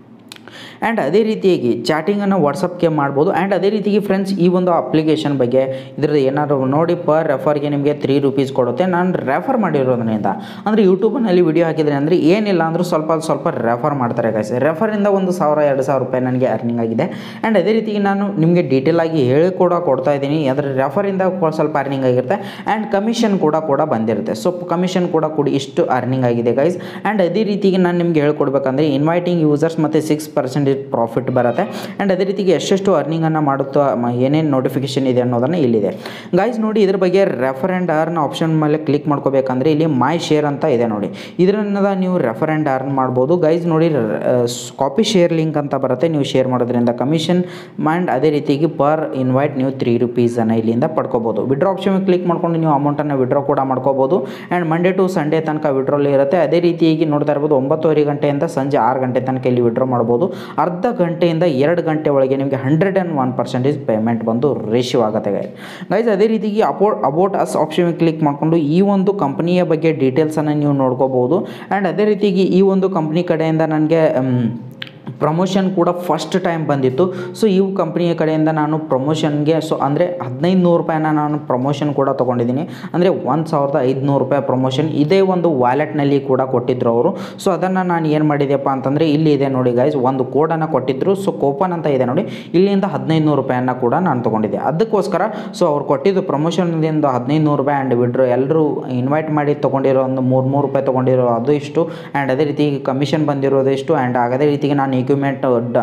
ಆ್ಯಂಡ್ ಅದೇ ರೀತಿಯಾಗಿ ಚಾಟಿಂಗನ್ನು ವಾಟ್ಸಪ್ಗೆ ಮಾಡ್ಬೋದು ಆ್ಯಂಡ್ ಅದೇ ರೀತಿಗೆ ಫ್ರೆಂಡ್ಸ್ ಈ ಒಂದು ಅಪ್ಲಿಕೇಶನ್ ಬಗ್ಗೆ ಇದ್ರದ್ದು ಏನಾದ್ರು ನೋಡಿ ಪರ್ ರೆಫರ್ಗೆ ನಿಮಗೆ ತ್ರೀ ರುಪೀಸ್ ಕೊಡುತ್ತೆ ನಾನು ರೆಫರ್ ಮಾಡಿರೋದ್ರಿಂದ ಅಂದರೆ ಯೂಟ್ಯೂಬ್ನಲ್ಲಿ ವಿಡಿಯೋ ಹಾಕಿದ್ರೆ ಅಂದರೆ ಏನಿಲ್ಲ ಅಂದರೂ ಸ್ವಲ್ಪ ಸ್ವಲ್ಪ ರೆಫರ್ ಮಾಡ್ತಾರೆ ಗೈಸ್ ರೆಫರಿಂದ ಒಂದು ಸಾವಿರ ಎರಡು ಸಾವಿರ ರೂಪಾಯಿ ನನಗೆ ಅರ್ನಿಂಗ್ ಆಗಿದೆ ಆ್ಯಂಡ್ ಅದೇ ರೀತಿಗೆ ನಾನು ನಿಮಗೆ ಡೀಟೇಲ್ ಆಗಿ ಹೇಳಿ ಕೂಡ ಕೊಡ್ತಾ ಇದ್ದೀನಿ ಅದರ ರೆಫರಿಂದ ಸ್ವಲ್ಪ ಅರ್ನಿಂಗ್ ಆಗಿರುತ್ತೆ ಆ್ಯಂಡ್ ಕಮಿಷನ್ ಕೂಡ ಕೂಡ ಬಂದಿರುತ್ತೆ ಸೊ ಕಮಿಷನ್ ಕೂಡ ಕೂಡ ಇಷ್ಟು ಅರ್ನಿಂಗ್ ಆಗಿದೆ ಗೈಸ್ ಆ್ಯಂಡ್ ಅದೇ ರೀತಿಗೆ ನಾನು ನಿಮಗೆ ಹೇಳ್ಕೊಡ್ಬೇಕಂದ್ರೆ ಇನ್ವೈಟಿಂಗ್ ಯೂಸರ್ಸ್ ಮತ್ತು ಸಿಕ್ಸ್ ಪರ್ಸೆಂಟೇಜ್ ಪ್ರಾಫಿಟ್ ಬರುತ್ತೆ ಆ್ಯಂಡ್ ಅದೇ ರೀತಿಗೆ ಎಷ್ಟೆಷ್ಟು ಅರ್ನಿಂಗನ್ನು ಮಾಡುತ್ತಾ ಮ- ಏನೇನು ನೋಟಿಫಿಕೇಶನ್ ಇದೆ ಅನ್ನೋದನ್ನು ಇಲ್ಲಿದೆ ಗೈಸ್ ನೋಡಿ ಇದ್ರ ಬಗ್ಗೆ ರೆಫರ್ ಆ್ಯಂಡ್ ಅರ್ನ್ ಆಪ್ಷನ್ ಮೇಲೆ ಕ್ಲಿಕ್ ಮಾಡ್ಕೋಬೇಕಂದ್ರೆ ಇಲ್ಲಿ ಮೈ ಶೇರ್ ಅಂತ ಇದೆ ನೋಡಿ ಇದರಿಂದ ನೀವು ರೆಫರ್ ಆ್ಯಂಡ್ ಅರ್ನ್ ಮಾಡ್ಬೋದು ಗೈಸ್ ನೋಡಿ ಕಾಪಿ ಶೇರ್ ಲಿಂಕ್ ಅಂತ ಬರುತ್ತೆ ನೀವು ಶೇರ್ ಮಾಡೋದ್ರಿಂದ ಕಮಿಷನ್ ಆ್ಯಂಡ್ ಅದೇ ರೀತಿಗೆ ಪರ್ ಇನ್ವೈಟ್ ನೀವು ತ್ರೀ ರುಪೀಸನ್ನು ಇಲ್ಲಿಂದ ಪಡ್ಕೋಬೋದು ವಿಡ್ರಾ ಆಪ್ಷನ್ ಕ್ಲಿಕ್ ಮಾಡ್ಕೊಂಡು ನೀವು ಅಮೌಂಟನ್ನು ವಿಡ್ರಾ ಕೂಡ ಮಾಡ್ಕೋಬೋದು ಆ್ಯಂಡ್ ಮಂಡೇ ಟು ಸಂಡೇ ತನಕ ವಿಡ್ರಾಲ್ ಇರುತ್ತೆ ಅದೇ ರೀತಿಯಾಗಿ ನೋಡ್ತಾ ಇರ್ಬೋದು ಒಂಬತ್ತುವರೆ ಗಂಟೆಯಿಂದ ಸಂಜೆ ಆರು ಗಂಟೆ ತನಕ ಇಲ್ಲಿ ವಿಡ್ರಾ ಮಾಡ್ಬೋದು ಅರ್ಧ ಗಂಟೆಯಿಂದ ಎರಡು ಗಂಟೆ ಒಳಗೆ ನಿಮಗೆ hundred and one percentage payment ಬಂದು ರೇಷಿಯೋ ಆಗುತ್ತೆ ಗೈಸ್ ಗೈಸ್ ಅದೇ ರೀತಿಗೆ about about us option click ಮಾಡಿಕೊಂಡು ಈ ಒಂದು ಕಂಪನಿಯ ಬಗ್ಗೆ ಡೀಟೇಲ್ಸನ್ನು ನೀವು ನೋಡ್ಕೋಬೋದು ಆ್ಯಂಡ್ ಅದೇ ರೀತಿಗೆ ಈ ಒಂದು ಕಂಪ್ನಿ ಕಡೆಯಿಂದ ನನಗೆ ಪ್ರಮೋಷನ್ ಕೂಡ ಫಸ್ಟ್ ಟೈಮ್ ಬಂದಿತ್ತು ಸೊ ಈ ಕಂಪ್ನಿಯ ಕಡೆಯಿಂದ ನಾನು ಪ್ರಮೋಷನ್ಗೆ ಸೊ ಅಂದರೆ ಹದಿನೈದು ನೂರು ರೂಪಾಯಿನ ನಾನು ಪ್ರಮೋಷನ್ ಕೂಡ ತೊಗೊಂಡಿದ್ದೀನಿ ಅಂದರೆ ಒಂದು ಸಾವಿರದ ಐದುನೂರು ರೂಪಾಯಿ ಪ್ರಮೋಷನ್ ಇದೇ ಒಂದು ವ್ಯಾಲೆಟ್ನಲ್ಲಿ ಕೂಡ ಕೊಟ್ಟಿದ್ದರು ಅವರು ಸೊ ಅದನ್ನು ನಾನು ಏನು ಮಾಡಿದೆಪ್ಪ ಅಂತಂದರೆ ಇಲ್ಲಿ ಇದೆ ನೋಡಿ ಗೈಸ್ ಒಂದು ಕೋಡನ್ನು ಕೊಟ್ಟಿದ್ದರು ಸೊ ಕೂಪನ್ ಅಂತ ಇದೆ ನೋಡಿ ಇಲ್ಲಿಂದ ಹದಿನೈದು ನೂರು ರೂಪಾಯಿಯನ್ನು ಕೂಡ ನಾನು ತೊಗೊಂಡಿದ್ದೆ ಅದಕ್ಕೋಸ್ಕರ ಸೊ ಅವ್ರು ಕೊಟ್ಟಿದ್ದು ಪ್ರಮೋಷನ್ದಿಂದ ಹದಿನೈದು ನೂರು ರೂಪಾಯಿ ಆ್ಯಂಡ್ ವಿಡ್ರೋ ಎಲ್ಲರೂ ಇನ್ವೈಟ್ ಮಾಡಿ ತೊಗೊಂಡಿರೋ ಒಂದು ಮೂರು ಮೂರು ರೂಪಾಯಿ ತೊಗೊಂಡಿರೋ ಅದು ಇಷ್ಟು ಆ್ಯಂಡ್ ಅದೇ ರೀತಿ ಕಮಿಷನ್ ಬಂದಿರೋದು ಇಷ್ಟು ಆ್ಯಂಡ್ ಅದೇ ರೀತಿಗೆ ನಾನು ಇಕ್ವಿಪ್ಮೆಂಟ್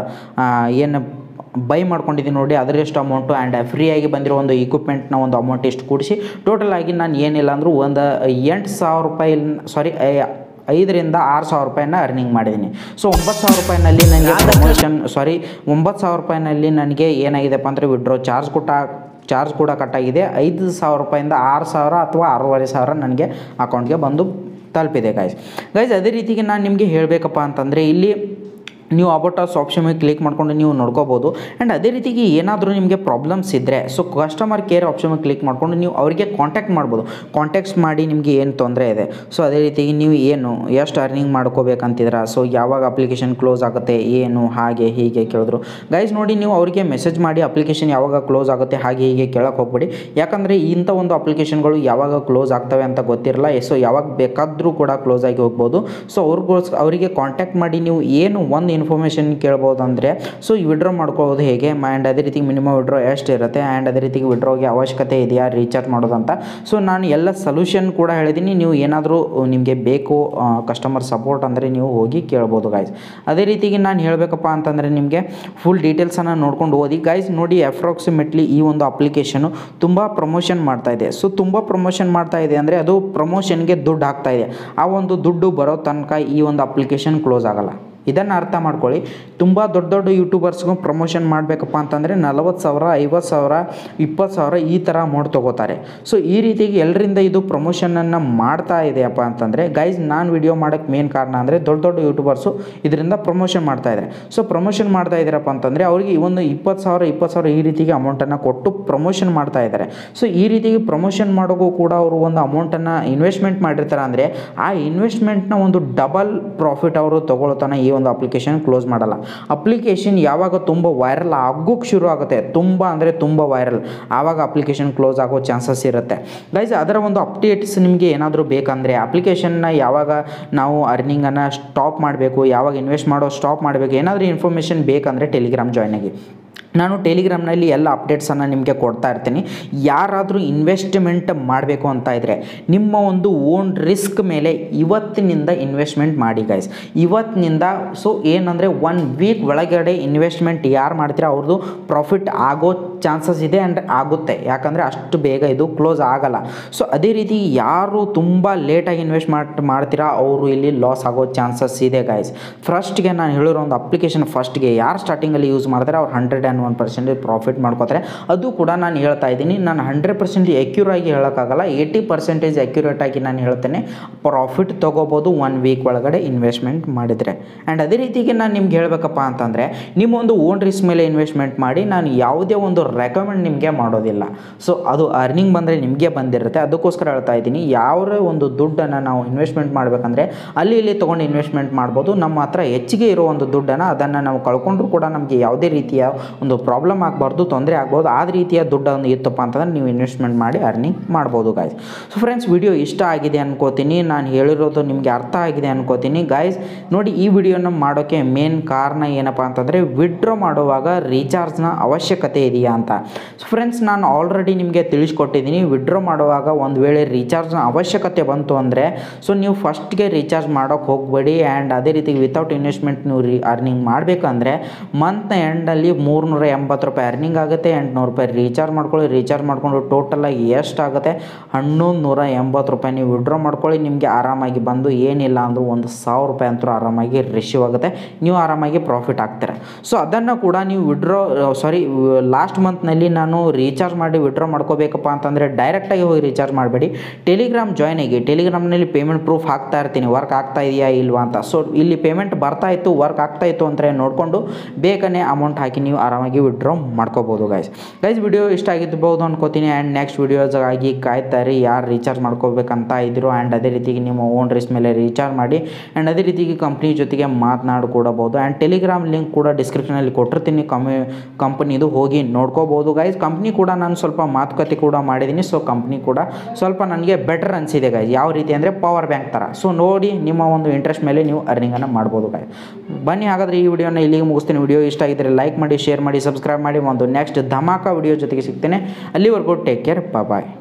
ಏನು ಬೈ ಮಾಡ್ಕೊಂಡಿದ್ದೀನಿ ನೋಡಿ ಅದರೆಷ್ಟು ಅಮೌಂಟು ಆ್ಯಂಡ್ ಫ್ರೀಯಾಗಿ ಬಂದಿರೋ ಒಂದು ಇಕ್ವಿಪ್ಮೆಂಟ್ನ ಒಂದು ಅಮೌಂಟ್ ಇಷ್ಟು ಕೂಡಿಸಿ ಟೋಟಲ್ ಆಗಿ ನಾನು ಏನಿಲ್ಲ ಅಂದರೂ ಒಂದು ಎಂಟು ಸಾವಿರ ರೂಪಾಯಿ ಸಾರಿ ಐದರಿಂದ ಆರು ಸಾವಿರ ರೂಪಾಯಿನ ಅರ್ನಿಂಗ್ ಮಾಡಿದ್ದೀನಿ ಸೊ ಒಂಬತ್ತು ಸಾವಿರ ರೂಪಾಯಿನಲ್ಲಿ ನನಗೆ ಪ್ರಮೋಷನ್ ಸಾರಿ ಒಂಬತ್ತು ಸಾವಿರ ರೂಪಾಯಿನಲ್ಲಿ ನನಗೆ ಏನಾಗಿದೆಪ್ಪ ಅಂದರೆ ವಿಡ್ರೋ ಚಾರ್ಜ್ ಕೊಟ್ಟ ಚಾರ್ಜ್ ಕೂಡ ಕಟ್ಟಾಗಿದೆ ಐದು ಸಾವಿರ ರೂಪಾಯಿಂದ ಆರು ಸಾವಿರ ಅಥವಾ ಆರೂವರೆ ಸಾವಿರ ನನಗೆ ಅಕೌಂಟ್ಗೆ ಬಂದು ತಲುಪಿದೆ ಗೈಸ್ ಗೈಸ್ ಅದೇ ರೀತಿಗೆ ನಾನು ನಿಮಗೆ ಹೇಳಬೇಕಪ್ಪ ಅಂತಂದರೆ ಇಲ್ಲಿ ನೀವು ಅಬೌಟಸ್ ಆಪ್ಷನ್ ಮೇಲೆ ಕ್ಲಿಕ್ ಮಾಡ್ಕೊಂಡು ನೀವು ನೋಡ್ಕೋಬೋದು ಆ್ಯಂಡ್ ಅದೇ ರೀತಿಗೆ ಏನಾದರೂ ನಿಮಗೆ ಪ್ರಾಬ್ಲಮ್ಸ್ ಇದ್ದರೆ ಸೊ ಕಸ್ಟಮರ್ ಕೇರ್ ಆಪ್ಷನ್ ಮೇಲೆ ಕ್ಲಿಕ್ ಮಾಡ್ಕೊಂಡು ನೀವು ಅವರಿಗೆ ಕಾಂಟ್ಯಾಕ್ಟ್ ಮಾಡ್ಬೋದು ಕಾಂಟ್ಯಾಕ್ಟ್ಸ್ ಮಾಡಿ ನಿಮಗೆ ಏನು ತೊಂದರೆ ಇದೆ ಸೊ ಅದೇ ರೀತಿಗೆ ನೀವು ಏನು ಎಷ್ಟು ಅರ್ನಿಂಗ್ ಮಾಡ್ಕೋಬೇಕಂತಿದ್ರ ಸೊ ಯಾವಾಗ ಅಪ್ಲಿಕೇಶನ್ ಕ್ಲೋಸ್ ಆಗುತ್ತೆ ಏನು ಹಾಗೆ ಹೀಗೆ ಕೇಳಿದ್ರು ಗೈಸ್ ನೋಡಿ ನೀವು ಅವರಿಗೆ ಮೆಸೇಜ್ ಮಾಡಿ ಅಪ್ಲಿಕೇಶನ್ ಯಾವಾಗ ಕ್ಲೋಸ್ ಆಗುತ್ತೆ ಹಾಗೆ ಹೀಗೆ ಕೇಳಕ್ಕೆ ಹೋಗ್ಬೇಡಿ ಯಾಕಂದರೆ ಇಂಥ ಒಂದು ಅಪ್ಲಿಕೇಶನ್ಗಳು ಯಾವಾಗ ಕ್ಲೋಸ್ ಆಗ್ತವೆ ಅಂತ ಗೊತ್ತಿರಲ್ಲ ಸೊ ಯಾವಾಗ ಬೇಕಾದರೂ ಕೂಡ ಕ್ಲೋಸ್ ಆಗಿ ಹೋಗ್ಬೋದು ಸೊ ಅವ್ರಿಗೋಸ್ ಅವರಿಗೆ ಕಾಂಟ್ಯಾಕ್ಟ್ ಮಾಡಿ ನೀವು ಏನು ಒಂದು ಇನ್ಫಾರ್ಮೇಷನ್ ಕೇಳ್ಬೋದು ಅಂದರೆ ಸೊ ವಿಡ್ರಾ ಮಾಡ್ಕೊಳ್ಳೋದು ಹೇಗೆ ಆ್ಯಂಡ್ ಅದೇ ರೀತಿ ಮಿನಿಮಮ್ ವಿಡ್ರಾ ಎಷ್ಟು ಇರುತ್ತೆ ಆ್ಯಂಡ್ ಅದೇ ರೀತಿ ವಿಡ್ರಾಗೆ ಅವಶ್ಯಕತೆ ಇದೆಯಾ ರೀಚಾರ್ಜ್ ಮಾಡೋದಂತ ಸೊ ನಾನು ಎಲ್ಲ ಸೊಲ್ಯೂಷನ್ ಕೂಡ ಹೇಳಿದ್ದೀನಿ ನೀವು ಏನಾದರೂ ನಿಮಗೆ ಬೇಕು ಕಸ್ಟಮರ್ ಸಪೋರ್ಟ್ ಅಂದರೆ ನೀವು ಹೋಗಿ ಕೇಳ್ಬೋದು ಗಾಯ್ಸ್ ಅದೇ ರೀತಿಗೆ ನಾನು ಹೇಳಬೇಕಪ್ಪ ಅಂತಂದರೆ ನಿಮಗೆ ಫುಲ್ ಡೀಟೇಲ್ಸನ್ನು ನೋಡ್ಕೊಂಡು ಓದಿ ಗಾಯ್ಸ್ ನೋಡಿ ಅಪ್ರಾಕ್ಸಿಮೇಟ್ಲಿ ಈ ಒಂದು ಅಪ್ಲಿಕೇಶನು ತುಂಬ ಪ್ರಮೋಷನ್ ಮಾಡ್ತಾ ಇದೆ ಸೊ ತುಂಬ ಪ್ರಮೋಷನ್ ಮಾಡ್ತಾ ಇದೆ ಅಂದರೆ ಅದು ಪ್ರಮೋಷನ್ಗೆ ದುಡ್ಡು ಹಾಕ್ತಾ ಇದೆ ಆ ಒಂದು ದುಡ್ಡು ಬರೋ ತನಕ ಈ ಒಂದು ಅಪ್ಲಿಕೇಶನ್ ಕ್ಲೋಸ್ ಆಗಲ್ಲ ಇದನ್ನು ಅರ್ಥ ಮಾಡ್ಕೊಳ್ಳಿ ತುಂಬ ದೊಡ್ಡ ದೊಡ್ಡ ಯೂಟ್ಯೂಬರ್ಸ್ಗೂ ಪ್ರಮೋಷನ್ ಮಾಡಬೇಕಪ್ಪ ಅಂತಂದರೆ ನಲವತ್ತು ಸಾವಿರ ಐವತ್ತು ಸಾವಿರ ಇಪ್ಪತ್ತು ಸಾವಿರ ಈ ಥರ ಅಮೌಂಟ್ ತೊಗೋತಾರೆ ಸೊ ಈ ರೀತಿಯಾಗಿ ಎಲ್ಲರಿಂದ ಇದು ಪ್ರಮೋಷನನ್ನು ಮಾಡ್ತಾ ಇದೆಯಪ್ಪ ಅಂತಂದರೆ ಗೈಸ್ ನಾನು ವಿಡಿಯೋ ಮಾಡೋಕ್ಕೆ ಮೇನ್ ಕಾರಣ ಅಂದರೆ ದೊಡ್ಡ ದೊಡ್ಡ ಯೂಟ್ಯೂಬರ್ಸು ಇದರಿಂದ ಪ್ರಮೋಷನ್ ಮಾಡ್ತಾ ಇದ್ದಾರೆ ಸೊ ಪ್ರಮೋಷನ್ ಮಾಡ್ತಾ ಇದ್ದಾರಪ್ಪ ಅಂತಂದರೆ ಅವರಿಗೆ ಒಂದು ಇಪ್ಪತ್ತು ಸಾವಿರ ಇಪ್ಪತ್ತು ಸಾವಿರ ಈ ರೀತಿಗೆ ಅಮೌಂಟನ್ನು ಕೊಟ್ಟು ಪ್ರಮೋಷನ್ ಮಾಡ್ತಾ ಇದ್ದಾರೆ ಸೊ ಈ ರೀತಿಗೆ ಪ್ರಮೋಷನ್ ಮಾಡೋಕ್ಕೂ ಕೂಡ ಅವರು ಒಂದು ಅಮೌಂಟನ್ನು ಇನ್ವೆಸ್ಟ್ಮೆಂಟ್ ಮಾಡಿರ್ತಾರೆ ಅಂದರೆ ಆ ಇನ್ವೆಸ್ಟ್ಮೆಂಟ್ನ ಒಂದು ಡಬಲ್ ಪ್ರಾಫಿಟ್ ಅವರು ತೊಗೊಳ್ತಾನೆ ಈ ಒಂದು ಅಪ್ಲಿಕೇಶನ್ ಕ್ಲೋಸ್ ಮಾಡಲ್ಲ ಅಪ್ಲಿಕೇಶನ್ ಯಾವಾಗ ತುಂಬ ವೈರಲ್ ಆಗೋಕ್ಕೆ ಶುರು ಆಗುತ್ತೆ ತುಂಬ ಅಂದರೆ ತುಂಬ ವೈರಲ್ ಆವಾಗ ಅಪ್ಲಿಕೇಶನ್ ಕ್ಲೋಸ್ ಆಗೋ ಚಾನ್ಸಸ್ ಇರುತ್ತೆ ಗೈಸ್ ಅದರ ಒಂದು ಅಪ್ಡೇಟ್ಸ್ ನಿಮಗೆ ಏನಾದರೂ ಬೇಕಂದರೆ ಅಪ್ಲಿಕೇಶನ್ನ ಯಾವಾಗ ನಾವು ಅರ್ನಿಂಗನ್ನು ಸ್ಟಾಪ್ ಮಾಡಬೇಕು ಯಾವಾಗ ಇನ್ವೆಸ್ಟ್ ಮಾಡೋ ಸ್ಟಾಪ್ ಮಾಡಬೇಕು ಏನಾದರೂ ಇನ್ಫಾರ್ಮೇಷನ್ ಬೇಕಂದರೆ ಟೆಲಿಗ್ರಾಮ್ ಜಾಯ್ನ್ ಆಗಿ ನಾನು ಟೆಲಿಗ್ರಾಮ್ನಲ್ಲಿ ಎಲ್ಲ ಅಪ್ಡೇಟ್ಸನ್ನು ನಿಮಗೆ ಕೊಡ್ತಾ ಇರ್ತೀನಿ ಯಾರಾದರೂ ಇನ್ವೆಸ್ಟ್ಮೆಂಟ್ ಮಾಡಬೇಕು ಅಂತ ಇದ್ದರೆ ನಿಮ್ಮ ಒಂದು ಓನ್ ರಿಸ್ಕ್ ಮೇಲೆ ಇವತ್ತಿನಿಂದ ಇನ್ವೆಸ್ಟ್ಮೆಂಟ್ ಮಾಡಿ ಗೈಸ್ ಇವತ್ತಿನಿಂದ ಸೊ ಏನಂದರೆ ಒನ್ ವೀಕ್ ಒಳಗಡೆ ಇನ್ವೆಸ್ಟ್ಮೆಂಟ್ ಯಾರು ಮಾಡ್ತೀರಾ ಅವ್ರದ್ದು ಪ್ರಾಫಿಟ್ ಆಗೋ ಚಾನ್ಸಸ್ ಇದೆ ಆ್ಯಂಡ್ ಆಗುತ್ತೆ ಯಾಕಂದರೆ ಅಷ್ಟು ಬೇಗ ಇದು ಕ್ಲೋಸ್ ಆಗಲ್ಲ ಸೊ ಅದೇ ರೀತಿ ಯಾರು ತುಂಬ ಲೇಟಾಗಿ ಇನ್ವೆಸ್ಟ್ ಮಾಡಿ ಮಾಡ್ತೀರಾ ಅವರು ಇಲ್ಲಿ ಲಾಸ್ ಆಗೋ ಚಾನ್ಸಸ್ ಇದೆ ಗೈಸ್ ಫಸ್ಟ್ಗೆ ನಾನು ಹೇಳಿರೋ ಒಂದು ಅಪ್ಲಿಕೇಶನ್ ಫಸ್ಟ್ಗೆ ಯಾರು ಸ್ಟಾರ್ಟಿಂಗಲ್ಲಿ ಯೂಸ್ ಮಾಡ್ತಾರೆ ಅವ್ರು hundred and one percentage profit ಮಾಡ್ಕೋತಾರೆ ಅದು ಕೂಡ ನಾನು ಹೇಳ್ತಾ ಇದ್ದೀನಿ ನಾನು ಹಂಡ್ರೆಡ್ ಪರ್ಸೆಂಟ್ ಆಗಿ ಹೇಳೋಕ್ಕಾಗಲ್ಲ ಏಯ್ಟಿ ಪರ್ಸೆಂಟೇಜ್ ಆಗಿ ನಾನು ಹೇಳ್ತೇನೆ ಪ್ರಾಫಿಟ್ ತೊಗೋಬೋದು ಒನ್ ವೀಕ್ ಒಳಗಡೆ ಇನ್ವೆಸ್ಟ್ಮೆಂಟ್ ಮಾಡಿದರೆ ಆ್ಯಂಡ್ ಅದೇ ರೀತಿಗೆ ನಾನು ನಿಮ್ಗೆ ಹೇಳಬೇಕಪ್ಪ ಅಂತಂದರೆ ನಿಮ್ಮ ಒಂದು ಓನ್ ರಿಸ್ಕ್ ಮೇಲೆ ಇನ್ವೆಸ್ಟ್ಮೆಂಟ್ ಮಾಡಿ ನಾನು ಯಾವುದೇ ಒಂದು ರೆಕಮೆಂಡ್ ನಿಮಗೆ ಮಾಡೋದಿಲ್ಲ ಸೊ ಅದು ಅರ್ನಿಂಗ್ ಬಂದರೆ ನಿಮಗೆ ಬಂದಿರುತ್ತೆ ಅದಕ್ಕೋಸ್ಕರ ಹೇಳ್ತಾ ಇದ್ದೀನಿ ಯಾವುದೇ ಒಂದು ದುಡ್ಡನ್ನು ನಾವು ಇನ್ವೆಸ್ಟ್ಮೆಂಟ್ ಮಾಡಬೇಕಂದ್ರೆ ಅಲ್ಲಿ ಇಲ್ಲಿ ತೊಗೊಂಡು ಇನ್ವೆಸ್ಟ್ಮೆಂಟ್ ಮಾಡ್ಬೋದು ನಮ್ಮ ಹತ್ರ ಹೆಚ್ಚಿಗೆ ಇರೋ ಒಂದು ದುಡ್ಡನ್ನು ಅದನ್ನು ನಾವು ಕಳ್ಕೊಂಡ್ರೂ ಕೂಡ ನಮಗೆ ಯಾವುದೇ ರೀತಿಯ ಒಂದು ಪ್ರಾಬ್ಲಮ್ ಆಗಬಾರ್ದು ತೊಂದರೆ ಆಗ್ಬೋದು ಆ ರೀತಿಯ ದುಡ್ಡನ್ನು ಇತ್ತಪ್ಪ ಅಂತಂದ್ರೆ ನೀವು ಇನ್ವೆಸ್ಟ್ಮೆಂಟ್ ಮಾಡಿ ಅರ್ನಿಂಗ್ ಮಾಡ್ಬೋದು ಗಾಯ್ಸ್ ಸೊ ಫ್ರೆಂಡ್ಸ್ ವಿಡಿಯೋ ಇಷ್ಟ ಆಗಿದೆ ಅನ್ಕೋತೀನಿ ನಾನು ಹೇಳಿರೋದು ನಿಮಗೆ ಅರ್ಥ ಆಗಿದೆ ಅನ್ಕೋತೀನಿ ಗಾಯ್ಸ್ ನೋಡಿ ಈ ವಿಡಿಯೋನ ಮಾಡೋಕ್ಕೆ ಮೇನ್ ಕಾರಣ ಏನಪ್ಪ ಅಂತಂದರೆ ವಿಡ್ರಾ ಮಾಡುವಾಗ ರೀಚಾರ್ಜ್ನ ಅವಶ್ಯಕತೆ ಇದೆಯಾ ಅಂತ ಸೊ ಫ್ರೆಂಡ್ಸ್ ನಾನು ಆಲ್ರೆಡಿ ನಿಮಗೆ ತಿಳಿಸ್ಕೊಟ್ಟಿದ್ದೀನಿ ವಿಡ್ರಾ ಮಾಡುವಾಗ ಒಂದು ವೇಳೆ ರೀಚಾರ್ಜ್ನ ಅವಶ್ಯಕತೆ ಬಂತು ಅಂದರೆ ಸೊ ನೀವು ಫಸ್ಟ್ಗೆ ರೀಚಾರ್ಜ್ ಮಾಡೋಕ್ಕೆ ಹೋಗಬೇಡಿ ಆ್ಯಂಡ್ ಅದೇ ರೀತಿ ವಿತೌಟ್ ಇನ್ವೆಸ್ಟ್ಮೆಂಟ್ ನೀವು ರೀ ಅರ್ನಿಂಗ್ ಮಾಡಬೇಕಂದ್ರೆ ಮಂತ್ ಎಂಡಲ್ಲಿ ಮೂರುನೂರ ಎಂಬತ್ತು ರೂಪಾಯಿ ಅರ್ನಿಂಗ್ ಆಗುತ್ತೆ ಎಂಟುನೂರು ರೂಪಾಯಿ ರೀಚಾರ್ಜ್ ಮಾಡ್ಕೊಳ್ಳಿ ರೀಚಾರ್ಜ್ ಮಾಡಿಕೊಂಡು ಟೋಟಲಾಗಿ ಎಷ್ಟಾಗುತ್ತೆ ಹನ್ನೊಂದು ನೂರ ಎಂಬತ್ತು ರೂಪಾಯಿ ನೀವು ವಿಡ್ರಾ ಮಾಡ್ಕೊಳ್ಳಿ ನಿಮಗೆ ಆರಾಮಾಗಿ ಬಂದು ಏನಿಲ್ಲ ಅಂದರೂ ಒಂದು ಸಾವಿರ ರೂಪಾಯಿ ಅಂತೂ ಆರಾಮಾಗಿ ರಿಸೀವ್ ಆಗುತ್ತೆ ನೀವು ಆರಾಮಾಗಿ ಪ್ರಾಫಿಟ್ ಆಗ್ತೀರ ಸೊ ಅದನ್ನು ಕೂಡ ನೀವು ವಿಡ್ರಾ ಸಾರಿ ಲಾಸ್ಟ್ ಮಂತ್ನಲ್ಲಿ ನಾನು ರೀಚಾರ್ಜ್ ಮಾಡಿ ವಿಡ್ರಾ ಮಾಡ್ಕೋಬೇಕಪ್ಪ ಅಂತಂದರೆ ಡೈರೆಕ್ಟಾಗಿ ಹೋಗಿ ರೀಚಾರ್ಜ್ ಮಾಡಬೇಡಿ ಟೆಲಿಗ್ರಾಮ್ ಜಾಯ್ನ್ ಆಗಿ ಟೆಲಿಗ್ರಾಮ್ನಲ್ಲಿ ಪೇಮೆಂಟ್ ಪ್ರೂಫ್ ಹಾಕ್ತಾ ಇರ್ತೀನಿ ವರ್ಕ್ ಆಗ್ತಾ ಇದೆಯಾ ಇಲ್ವಾ ಅಂತ ಸೊ ಇಲ್ಲಿ ಪೇಮೆಂಟ್ ಬರ್ತಾ ಇತ್ತು ವರ್ಕ್ ಆಗ್ತಾ ಇತ್ತು ಅಂದರೆ ನೋಡಿಕೊಂಡು ಬೇಗನೆ ಅಮೌಂಟ್ ಹಾಕಿ ನೀವು ಆರಾಮಾಗಿ ವಿಡ್ರಾ ಮಾಡ್ಕೋಬೋದು ಗೈಸ್ ಗೈಸ್ ವಿಡಿಯೋ ಇಷ್ಟ ಆಗಿರ್ಬೋದು ಅನ್ಕೋತೀನಿ ಆ್ಯಂಡ್ ನೆಕ್ಸ್ಟ್ ವಿಡಿಯೋಸ್ಗಾಗಿ ಕಾಯ್ತಾರೆ ಯಾರು ರೀಚಾರ್ಜ್ ಮಾಡ್ಕೋಬೇಕಂತ ಇದ್ರು ಆ್ಯಂಡ್ ಅದೇ ರೀತಿಗೆ ನಿಮ್ಮ ಓನ್ ರಿಸ್ ಮೇಲೆ ರೀಚಾರ್ಜ್ ಮಾಡಿ ಆ್ಯಂಡ್ ಅದೇ ರೀತಿಗೆ ಕಂಪ್ನಿ ಜೊತೆಗೆ ಮಾತನಾಡ್ಕೊಡಬಹುದು ಆ್ಯಂಡ್ ಟೆಲಿಗ್ರಾಮ್ ಲಿಂಕ್ ಕೂಡ ಡಿಸ್ಕ್ರಿಪ್ಷನಲ್ಲಿ ಕೊಟ್ಟಿರ್ತೀನಿ ಕಮ್ಮಿ ಕಂಪ್ನಿದು ಹೋಗಿ ನೋಡ್ಕೋಬೋದು ಗೈಸ್ ಕಂಪ್ನಿ ಕೂಡ ನಾನು ಸ್ವಲ್ಪ ಮಾತುಕತೆ ಕೂಡ ಮಾಡಿದ್ದೀನಿ ಸೊ ಕಂಪ್ನಿ ಕೂಡ ಸ್ವಲ್ಪ ನನಗೆ ಬೆಟರ್ ಅನಿಸಿದೆ ಗೈಸ್ ಯಾವ ರೀತಿ ಅಂದರೆ ಪವರ್ ಬ್ಯಾಂಕ್ ಥರ ಸೊ ನೋಡಿ ನಿಮ್ಮ ಒಂದು ಇಂಟ್ರೆಸ್ಟ್ ಮೇಲೆ ನೀವು ಅರ್ನಿಂಗನ್ನು ಮಾಡ್ಬೋದು ಗೈಸ್ ಬನ್ನಿ ಹಾಗಾದರೆ ಈ ವಿಡಿಯೋನ ಇಲ್ಲಿಗೆ ಮುಗಿಸ್ತೀನಿ ವಿಡಿಯೋ ಇಷ್ಟ ಆಗಿದ್ದರೆ ಲೈಕ್ ಮಾಡಿ ಶೇರ್ ಮಾಡಿ ಸಬ್ಸ್ಕ್ರೈಬ್ ಮಾಡಿ ಒಂದು ನೆಕ್ಸ್ಟ್ ಧಮಾಕ ವಿಡಿಯೋ ಜೊತೆಗೆ ಸಿಗ್ತೇನೆ ಅಲ್ಲಿವರೆಗೂ ಟೇಕ್ ಕೇರ್ ಬಾಯ್